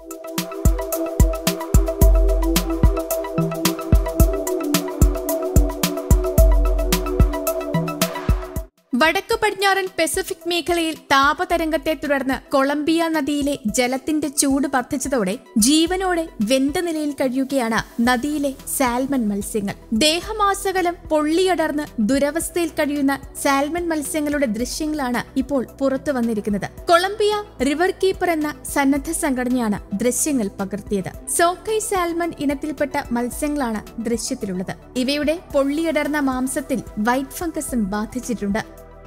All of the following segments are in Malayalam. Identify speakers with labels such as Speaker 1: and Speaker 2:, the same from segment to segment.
Speaker 1: വടക്കു പടിഞ്ഞാറൻ പസഫിക് മേഖലയിൽ താപതരംഗത്തെ തുടർന്ന് കൊളംബിയ നദിയിലെ ജലത്തിന്റെ ചൂട് വർദ്ധിച്ചതോടെ ജീവനോടെ വെന്ത നിലയിൽ കഴിയുകയാണ് നദിയിലെ സാൽമൺ മത്സ്യങ്ങൾ ദേഹമാസകലം പൊള്ളിയടർന്ന് ദുരവസ്ഥയിൽ കഴിയുന്ന സാൽമൺ മത്സ്യങ്ങളുടെ ദൃശ്യങ്ങളാണ് ഇപ്പോൾ പുറത്തു വന്നിരിക്കുന്നത് കൊളംബിയ റിവർ കീപ്പർ എന്ന സന്നദ്ധ സംഘടനയാണ് ദൃശ്യങ്ങൾ പകർത്തിയത് സോക്കൈ സാൽമൺ ഇനത്തിൽപ്പെട്ട മത്സ്യങ്ങളാണ് ദൃശ്യത്തിലുള്ളത് ഇവയുടെ പൊള്ളിയടർന്ന മാംസത്തിൽ വൈറ്റ് ഫംഗസും ബാധിച്ചിട്ടുണ്ട്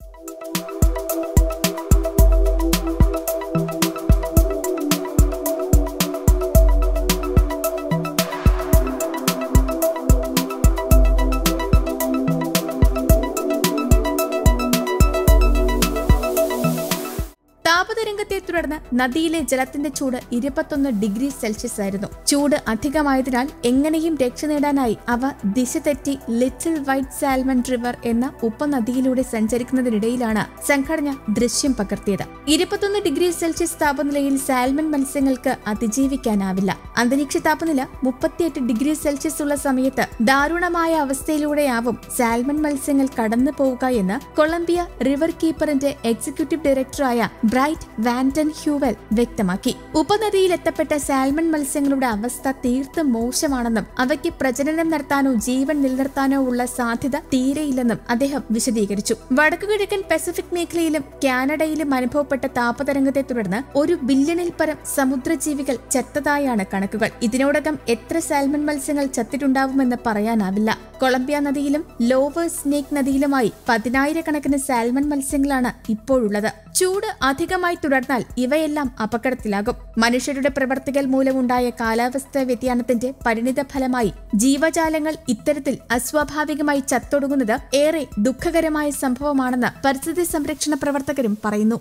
Speaker 1: താപതരംഗത്തെ തുടർന്ന് നദിയിലെ ജലത്തിന്റെ ചൂട് ഇരുപത്തൊന്ന് ഡിഗ്രി സെൽഷ്യസ് ആയിരുന്നു ചൂട് അധികമായതിനാൽ എങ്ങനെയും രക്ഷ നേടാനായി അവ ദിശ തെറ്റി ലിറ്റിൽ വൈറ്റ് സാൽമൺ റിവർ എന്ന ഉപനദിയിലൂടെ സഞ്ചരിക്കുന്നതിനിടയിലാണ് സംഘടന ദൃശ്യം പകർത്തിയത് ഇരുപത്തൊന്ന് ഡിഗ്രി സെൽഷ്യസ് താപനിലയിൽ സാൽമൺ മത്സ്യങ്ങൾക്ക് അതിജീവിക്കാനാവില്ല അന്തരീക്ഷ താപനില മുപ്പത്തിയെട്ട് ഡിഗ്രി സെൽഷ്യസ് ഉള്ള സമയത്ത് ദാരുണമായ അവസ്ഥയിലൂടെയാവും സാൽമൺ മത്സ്യങ്ങൾ കടന്നു പോവുക എന്ന് കൊളംബിയ റിവർ കീപ്പറിന്റെ എക്സിക്യൂട്ടീവ് ഡയറക്ടറായ ബ്രൈറ്റ് വാൻഡൻ ഹ്യൂവൽ വ്യക്തമാക്കി ഉപനദിയിലെത്തപ്പെട്ട സാൽമൺ മത്സ്യങ്ങളുടെ അവസ്ഥ തീർത്തും മോശമാണെന്നും അവയ്ക്ക് പ്രജനനം നടത്താനോ ജീവൻ നിലനിർത്താനോ ഉള്ള സാധ്യത തീരെയില്ലെന്നും അദ്ദേഹം വിശദീകരിച്ചു വടക്കുകിഴക്കൻ പസഫിക് മേഖലയിലും കാനഡയിലും അനുഭവപ്പെട്ട താപതരംഗത്തെ തുടർന്ന് ഒരു ബില്യണിൽ പരം സമുദ്രജീവികൾ ചത്തതായാണ് കണക്കുകൾ ഇതിനോടകം എത്ര സാൽമൺ മത്സ്യങ്ങൾ ചത്തിട്ടുണ്ടാവുമെന്ന് പറയാനാവില്ല കൊളംബിയ നദിയിലും ലോവർ സ്നേക്ക് നദിയിലുമായി പതിനായിരക്കണക്കിന് സാൽമൺ മത്സ്യങ്ങളാണ് ഇപ്പോഴുള്ളത് ചൂട് അധികമായി തുടർന്നാൽ ഇവയെല്ലാം അപകടത്തിലാകും മനുഷ്യരുടെ പ്രവർത്തികൾ മൂലമുണ്ടായ കാലാവസ്ഥാ വ്യതിയാനത്തിന്റെ പരിണിത ഫലമായി ജീവജാലങ്ങൾ ഇത്തരത്തിൽ അസ്വാഭാവികമായി ചത്തൊടുങ്ങുന്നത് ഏറെ ദുഃഖകരമായ സംഭവമാണെന്ന് പരിസ്ഥിതി സംരക്ഷണ പ്രവർത്തകരും പറയുന്നു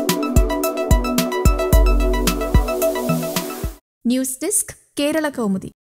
Speaker 1: ന്യൂസ് ഡെസ്ക് കേരള കൗമുദി